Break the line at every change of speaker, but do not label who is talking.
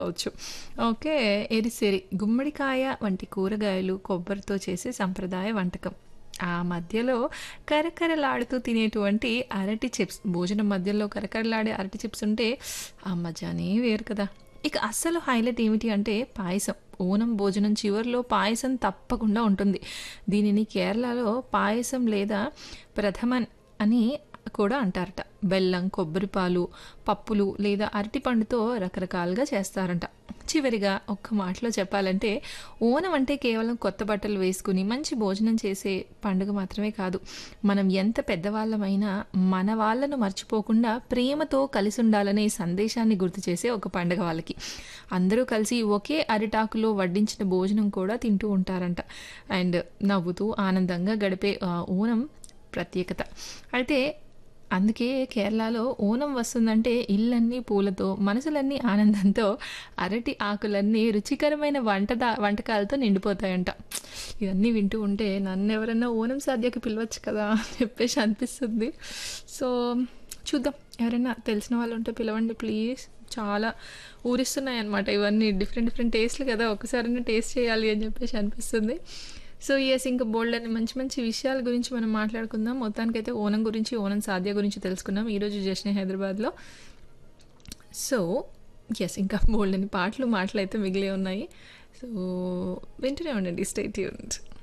కావచ్చు. ఓకే. ఎరిసెరి, గుమ్మడికాయ వంటి కూరగాయలు కొబ్బరితో చేసే సంప్రదాయ వంటకం. ఆ మధ్యలో కరకరలాడుతూ తినేటువంటి అరటి చిప్స్. భోజనం మధ్యలో కరకరలాడే అరటి చిప్స్ ఉంటే ఆ మజానే వేరు కదా! ఇక అస్సలు హైలైట్ ఏమిటి అంటే పాయసం. ఓనం భోజనం చివర్లో పాయసం తప్పకుండా ఉంటుంది. దీనిని కేరళలో పాయసం లేదా ప్రథమన్ అని కూడా అంటారట. బెల్లం, కొబ్బరి పాలు, పప్పులు లేదా అరటిపండుతో రకరకాలుగా చేస్తారంట. చివరిగా ఒక్క మాటలో చెప్పాలంటే ఓనం అంటే కేవలం కొత్త బట్టలు వేసుకుని మంచి భోజనం చేసే పండుగ మాత్రమే కాదు. మనం ఎంత పెద్దవాళ్ళమైనా మన వాళ్ళను మర్చిపోకుండా ప్రేమతో కలిసుండాలనే సందేశాన్ని గుర్తు చేసే ఒక పండుగ వాళ్ళకి. అందరూ కలిసి ఒకే అరిటాకులో వడ్డించిన భోజనం కూడా తింటూ ఉంటారంట. అండ్ నవ్వుతూ ఆనందంగా గడిపే ఆహ్, ఓనం ప్రత్యేకత. అయితే అందుకే కేరళలో ఓనం వస్తుందంటే ఇల్లన్నీ పూలతో, మనసులన్నీ ఆనందంతో, అరటి ఆకులన్నీ రుచికరమైన వంటద వంటకాలతో నిండిపోతాయంట. ఇవన్నీ వింటూ ఉంటే నన్నెవరన్నా ఓనం సాద్యకి పిలవచ్చు కదా! అని చెప్పేసి అనిపిస్తుంది. సో, చూద్దాం ఎవరైనా తెలిసిన వాళ్ళు ఉంటే పిలవండి ప్లీజ్. చాలా ఊరిస్తున్నాయన్నమాట ఇవన్నీ. డిఫరెంట్ డిఫరెంట్ టేస్ట్‌లు కదా! ఒక్కసారైనా టేస్ట్ చేయాలి అని చెప్పేసి అనిపిస్తుంది. సో, యెస్ ఇంకా బోలెడన్ని మంచి మంచి విషయాల గురించి మనం మాట్లాడుకుందాం. మొత్తానికైతే ఓనం గురించి, ఓనం సాద్య గురించి తెలుసుకున్నాం ఈరోజు జశ్నే హైదరాబాద్‌లో. సో, యెస్ ఇంకా బోలెడన్ని పాటలు, మాటలైతే మిగిలే ఉన్నాయి. సో, వింటూనే ఉండండి. Stay tuned.